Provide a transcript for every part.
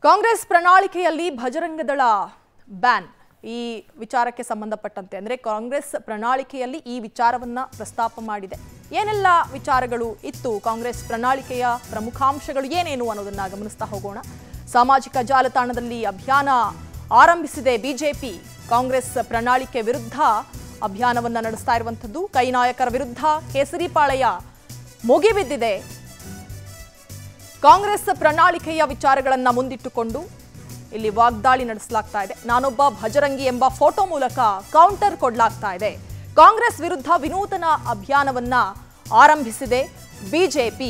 ಕಾಂಗ್ರೆಸ್ ಪ್ರಣಾಳಿಕೆಯಲ್ಲಿ ಭಜರಂಗದಳ ಬ್ಯಾನ್ ಈ ವಿಚಾರಕ್ಕೆ ಸಂಬಂಧಪಟ್ಟಂತೆ ಅಂದರೆ ಕಾಂಗ್ರೆಸ್ ಪ್ರಣಾಳಿಕೆಯಲ್ಲಿ ಈ ವಿಚಾರವನ್ನ ಪ್ರಸ್ತಾಪ ಮಾಡಿದೆ ಏನೆಲ್ಲ ವಿಚಾರಗಳು ಇತ್ತು ಕಾಂಗ್ರೆಸ್ ಪ್ರಣಾಳಿಕೆಯ ಪ್ರಮುಖಾಂಶಗಳು ಏನೇನು ಅನ್ನೋದನ್ನ ಗಮನಿಸ್ತಾ ಹೋಗೋಣ ಸಾಮಾಜಿಕ ಜಾಲತಾಣದಲ್ಲಿ ಅಭಿಯಾನ ಆರಂಭಿಸಿದೆ ಬಿಜೆಪಿ ಕಾಂಗ್ರೆಸ್ ಪ್ರಣಾಳಿಕೆ ವಿರುದ್ಧ ಅಭಿಯಾನವನ್ನ ನಡೆಸ್ತಾ ಇರುವಂಥದ್ದು ಕೈ ನಾಯಕರ ವಿರುದ್ಧ ಕೇಸರಿಪಾಳೆಯ ಮುಗಿಬಿದ್ದಿದೆ ಕಾಂಗ್ರೆಸ್ ಪ್ರಣಾಳಿಕೆಯ ವಿಚಾರಗಳನ್ನ ಮುಂದಿಟ್ಟುಕೊಂಡು ಇಲ್ಲಿ ವಾಗ್ದಾಳಿ ನಡೆಸಲಾಗ್ತಾ ಇದೆ ನಾನೊಬ್ಬ ಭಜರಂಗಿ ಎಂಬ ಫೋಟೋ ಮೂಲಕ ಕೌಂಟರ್ ಕೊಡಲಾಗ್ತಾ ಇದೆ ಕಾಂಗ್ರೆಸ್ ವಿರುದ್ಧ ವಿನೂತನ ಅಭಿಯಾನವನ್ನ ಆರಂಭಿಸಿದೆ ಬಿಜೆಪಿ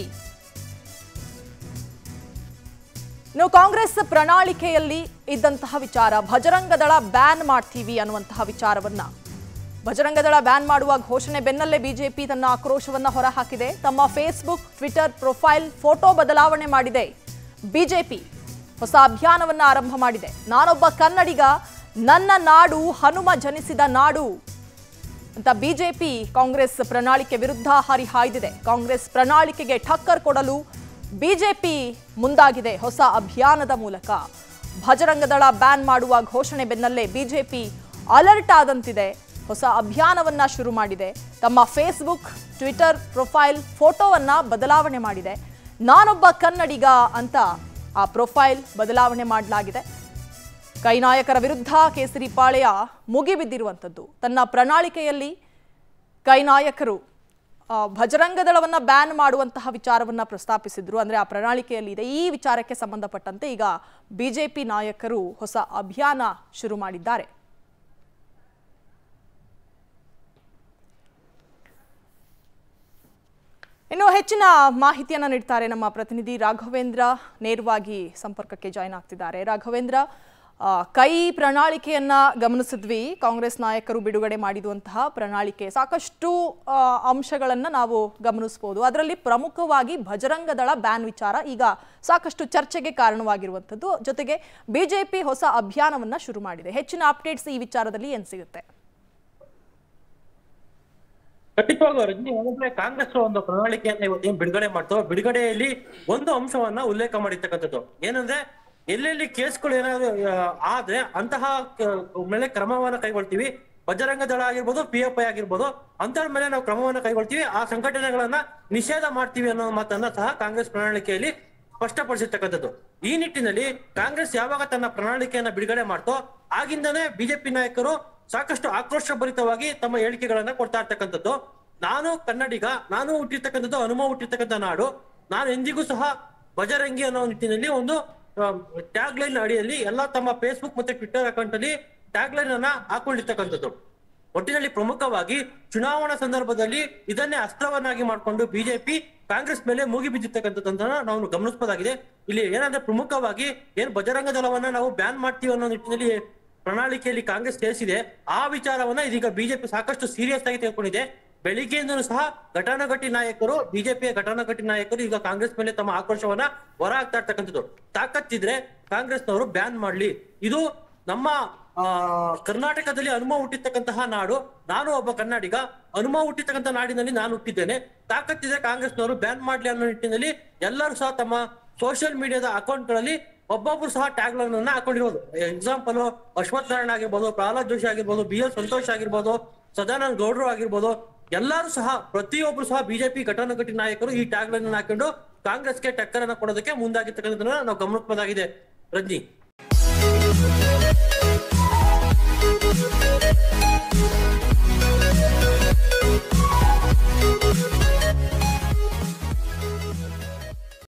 ಇನ್ನು ಕಾಂಗ್ರೆಸ್ ಪ್ರಣಾಳಿಕೆಯಲ್ಲಿ ಇದ್ದಂತಹ ವಿಚಾರ ಭಜರಂಗದಳ ಬ್ಯಾನ್ ಮಾಡ್ತೀವಿ ಅನ್ನುವಂತಹ ವಿಚಾರವನ್ನ ಭಜರಂಗದಳ ಬ್ಯಾನ್ ಮಾಡುವ ಘೋಷಣೆ ಬೆನ್ನಲ್ಲೇ ಬಿಜೆಪಿ ತನ್ನ ಆಕ್ರೋಶವನ್ನ ಹೊರಹಾಕಿದೆ ತಮ್ಮ ಫೇಸ್ಬುಕ್ ಟ್ವಿಟರ್ ಪ್ರೊಫೈಲ್ ಫೋಟೋ ಬದಲಾವಣೆ ಮಾಡಿದೆ ಬಿಜೆಪಿ ಹೊಸ ಅಭಿಯಾನವನ್ನ ಆರಂಭ ಮಾಡಿದೆ ನಾನೊಬ್ಬ ಕನ್ನಡಿಗ ನನ್ನ ನಾಡು ಹನುಮ ಜನಿಸಿದ ನಾಡು ಅಂತ ಬಿಜೆಪಿ ಕಾಂಗ್ರೆಸ್ ಪ್ರಣಾಳಿಕೆ ವಿರುದ್ಧ ಹರಿಹಾಯ್ದಿದೆ ಕಾಂಗ್ರೆಸ್ ಪ್ರಣಾಳಿಕೆಗೆ ಠಕ್ಕರ್ ಕೊಡಲು ಬಿಜೆಪಿ ಮುಂದಾಗಿದೆ ಹೊಸ ಅಭಿಯಾನದ ಮೂಲಕ ಭಜರಂಗದಳ ಬ್ಯಾನ್ ಮಾಡುವ ಘೋಷಣೆ ಬೆನ್ನಲ್ಲೇ ಬಿಜೆಪಿ ಅಲರ್ಟ್ ಆದಂತಿದೆ ಹೊಸ ಅಭಿಯಾನವನ್ನ ಶುರು ಮಾಡಿದೆ ತಮ್ಮ ಫೇಸ್ಬುಕ್ ಟ್ವಿಟರ್ ಪ್ರೊಫೈಲ್ ಫೋಟೋವನ್ನ ಬದಲಾವಣೆ ಮಾಡಿದೆ ನಾನೊಬ್ಬ ಕನ್ನಡಿಗ ಅಂತ ಆ ಪ್ರೊಫೈಲ್ ಬದಲಾವಣೆ ಮಾಡಲಾಗಿದೆ ಕೈ ನಾಯಕರ ವಿರುದ್ಧ ಕೇಸರಿ ಪಾಳೆಯ ಮುಗಿಬಿದ್ದಿರುವಂಥದ್ದು ತನ್ನ ಪ್ರಣಾಳಿಕೆಯಲ್ಲಿ ಕೈ ನಾಯಕರು ಆ, ಭಜರಂಗದಳವನ್ನ ಬ್ಯಾನ್ ಮಾಡುವಂತಹ ವಿಚಾರವನ್ನ ಪ್ರಸ್ತಾಪಿಸಿದ್ರು ಅಂದ್ರೆ ಆ ಪ್ರಣಾಳಿಕೆಯಲ್ಲಿ ಇದೆ ಈ ವಿಚಾರಕ್ಕೆ ಸಂಬಂಧಪಟ್ಟಂತೆ ಈಗ ಬಿಜೆಪಿ ನಾಯಕರು ಹೊಸ ಅಭಿಯಾನ ಶುರು ಮಾಡಿದ್ದಾರೆ ಇನ್ನು ಹೆಚ್ಚಿನ ಮಾಹಿತಿಯನ್ನು ನೀಡ್ತಾರೆ ನಮ್ಮ ಪ್ರತಿನಿಧಿ ರಾಘವೇಂದ್ರ ನೇರವಾಗಿ ಸಂಪರ್ಕಕ್ಕೆ ಜಾಯ್ನ್ ಆಗ್ತಿದ್ದಾರೆ ರಾಘವೇಂದ್ರ ಆ, ಕೈ ಪ್ರಣಾಳಿಕೆಯನ್ನ ಗಮನಿಸಿದ್ವಿ ಕಾಂಗ್ರೆಸ್ ನಾಯಕರು ಬಿಡುಗಡೆ ಮಾಡಿರುವಂತಹ ಪ್ರಣಾಳಿಕೆ ಸಾಕಷ್ಟು ಆ, ಅಂಶಗಳನ್ನ ನಾವು ಗಮನಿಸಬಹುದು ಅದರಲ್ಲಿ ಪ್ರಮುಖವಾಗಿ ಭಜರಂಗದಳ ಬ್ಯಾನ್ ವಿಚಾರ ಈಗ ಸಾಕಷ್ಟು ಚರ್ಚೆಗೆ ಕಾರಣವಾಗಿರುವಂಥದ್ದು ಜೊತೆಗೆ ಬಿಜೆಪಿ ಹೊಸ ಅಭಿಯಾನವನ್ನ ಶುರು ಮಾಡಿದೆ ಹೆಚ್ಚಿನ ಅಪ್ಡೇಟ್ಸ್ ಈ ವಿಚಾರದಲ್ಲಿ ಏನ್ ಸಿಗುತ್ತೆ ಖಂಡಿತವಾಗ್ಲೂ ರಜನಿ ಏನಂದ್ರೆ ಕಾಂಗ್ರೆಸ್ ಒಂದು ಪ್ರಣಾಳಿಕೆಯನ್ನ ಇವತ್ತೇನ್ ಬಿಡುಗಡೆ ಮಾಡ್ತೋ ಬಿಡುಗಡೆಯಲ್ಲಿ ಒಂದು ಅಂಶವನ್ನ ಉಲ್ಲೇಖ ಮಾಡಿರ್ತಕ್ಕಂಥದ್ದು ಏನಂದ್ರೆ ಎಲ್ಲೆಲ್ಲಿ ಕೇಸ್ಗಳು ಏನಾದ್ರು ಆ, ಆದ್ರೆ ಅಂತಹ ಕ- ಮೇಲೆ ಕ್ರಮವನ್ನ ಕೈಗೊಳ್ತೀವಿ ಬಜರಂಗ ದಳ ಆಗಿರ್ಬೋದು ಪಿ ಎಫ್ ಐ ಆಗಿರ್ಬೋದು ಅಂತವ್ರ ಮೇಲೆ ನಾವು ಕ್ರಮವನ್ನ ಕೈಗೊಳ್ತೀವಿ ಆ ಸಂಘಟನೆಗಳನ್ನ ನಿಷೇಧ ಮಾಡ್ತೀವಿ ಅನ್ನೋ ಮಾತನ್ನ ಸಹ ಕಾಂಗ್ರೆಸ್ ಪ್ರಣಾಳಿಕೆಯಲ್ಲಿ ಸ್ಪಷ್ಟಪಡಿಸಿರ್ತಕ್ಕಂಥದ್ದು ಈ ನಿಟ್ಟಿನಲ್ಲಿ ಕಾಂಗ್ರೆಸ್ ಯಾವಾಗ ತನ್ನ ಪ್ರಣಾಳಿಕೆಯನ್ನ ಬಿಡುಗಡೆ ಮಾಡ್ತೋ ಆಗಿಂದನೇ ಬಿಜೆಪಿ ನಾಯಕರು ಸಾಕಷ್ಟು ಆಕ್ರೋಶಭರಿತವಾಗಿ ತಮ್ಮ ಹೇಳಿಕೆಗಳನ್ನ ಕೊಡ್ತಾ ಇರ್ತಕ್ಕಂಥದ್ದು ನಾನು ಕನ್ನಡಿಗ ನಾನು ಹುಟ್ಟಿರ್ತಕ್ಕಂಥದ್ದು ಹನುಮ ಹುಟ್ಟಿರ್ತಕ್ಕಂಥ ನಾಡು ನಾನು ಎಂದಿಗೂ ಸಹ ಬಜರಂಗಿ ಅನ್ನೋ ನಿಟ್ಟಿನಲ್ಲಿ ಒಂದು ಟ್ಯಾಗ್ ಲೈನ್ ಅಡಿಯಲ್ಲಿ ಎಲ್ಲಾ ತಮ್ಮ ಫೇಸ್ಬುಕ್ ಮತ್ತೆ ಟ್ವಿಟರ್ ಅಕೌಂಟ್ ಅಲ್ಲಿ ಟ್ಯಾಗ್ ಲೈನ್ ಅನ್ನ ಹಾಕೊಂಡಿರ್ತಕ್ಕಂಥದ್ದು ಒಟ್ಟಿನಲ್ಲಿ ಪ್ರಮುಖವಾಗಿ ಚುನಾವಣಾ ಸಂದರ್ಭದಲ್ಲಿ ಇದನ್ನೇ ಅಸ್ತ್ರವನ್ನಾಗಿ ಮಾಡಿಕೊಂಡು ಬಿಜೆಪಿ ಕಾಂಗ್ರೆಸ್ ಮೇಲೆ ಮೂಗಿ ಬಿದ್ದಿರ್ತಕ್ಕಂಥದ್ದನ್ನ ನಾವು ಗಮನಿಸಬಹುದಾಗಿದೆ ಇಲ್ಲಿ ಏನಂದ್ರೆ ಪ್ರಮುಖವಾಗಿ ಏನ್ ಬಜರಂಗ ದಳವನ್ನ ನಾವು ಬ್ಯಾನ್ ಮಾಡ್ತೀವಿ ಅನ್ನೋ ನಿಟ್ಟಿನಲ್ಲಿ ಪ್ರಣಾಳಿಕೆಯಲ್ಲಿ ಕಾಂಗ್ರೆಸ್ ತಿಳಿಸಿದೆ ಆ ವಿಚಾರವನ್ನ ಇದೀಗ ಬಿಜೆಪಿ ಸಾಕಷ್ಟು ಸೀರಿಯಸ್ ಆಗಿ ತೆಗೆದುಕೊಂಡಿದೆ ಬೆಳಿಗ್ಗೆಯಿಂದಲೂ ಸಹ ಘಟಾನುಘಟಿ ನಾಯಕರು ಬಿಜೆಪಿಯ ಘಟಾನುಘಟಿ ನಾಯಕರು ಈಗ ಕಾಂಗ್ರೆಸ್ ಮೇಲೆ ತಮ್ಮ ಆಕ್ರೋಶವನ್ನ ಹೊರ ಹಾಕ್ತಾ ಇರ್ತಕ್ಕಂಥದ್ದು ತಾಕತ್ತಿದ್ರೆ ಕಾಂಗ್ರೆಸ್ನವರು ಬ್ಯಾನ್ ಮಾಡ್ಲಿ ಇದು ನಮ್ಮ ಆ ಕರ್ನಾಟಕದಲ್ಲಿ ಹನುಮ ಹುಟ್ಟಿರ್ತಕ್ಕಂತಹ ನಾಡು ನಾನು ಒಬ್ಬ ಕನ್ನಡಿಗ ಹನುಮ ಹುಟ್ಟಿರ್ತಕ್ಕಂಥ ನಾಡಿನಲ್ಲಿ ನಾನು ಹುಟ್ಟಿದ್ದೇನೆ ತಾಕತ್ತಿದ್ರೆ ಕಾಂಗ್ರೆಸ್ನವರು ಬ್ಯಾನ್ ಮಾಡ್ಲಿ ಅನ್ನೋ ನಿಟ್ಟಿನಲ್ಲಿ ಎಲ್ಲರೂ ಸಹ ತಮ್ಮ ಸೋಷಿಯಲ್ ಮೀಡಿಯಾದ ಅಕೌಂಟ್ಗಳಲ್ಲಿ ಒಬ್ಬೊಬ್ರು ಸಹ ಟ್ಯಾಗ್ ಲೈನ್ ಅನ್ನ ಹಾಕೊಂಡಿರೋದು ಎಕ್ಸಾಂಪಲ್ ಅಶ್ವಥ್ ನಾರಾಯಣ ಆಗಿರ್ಬೋದು ಪ್ರಹ್ಲಾದ್ ಜೋಶಿ ಆಗಿರ್ಬೋದು ಬಿ ಎಲ್ ಸಂತೋಷ್ ಆಗಿರ್ಬೋದು ಸದಾನಂದ ಗೌಡ್ರು ಆಗಿರ್ಬೋದು ಎಲ್ಲರೂ ಸಹ ಪ್ರತಿಯೊಬ್ರು ಸಹ ಬಿಜೆಪಿ ಘಟಾನುಘಟಿ ನಾಯಕರು ಈ ಟ್ಯಾಗ್ ಲೈನ್ ಅನ್ನು ಹಾಕೊಂಡು ಕಾಂಗ್ರೆಸ್ಗೆ ಟಕ್ಕರ್ ಅನ್ನ ಕೊಡೋದಕ್ಕೆ ಮುಂದಾಗಿರ್ತಕ್ಕಂಥದ್ದನ್ನ ನಾವು ಗಮನಿಸಬಹುದಾಗಿದೆ ರಜನಿ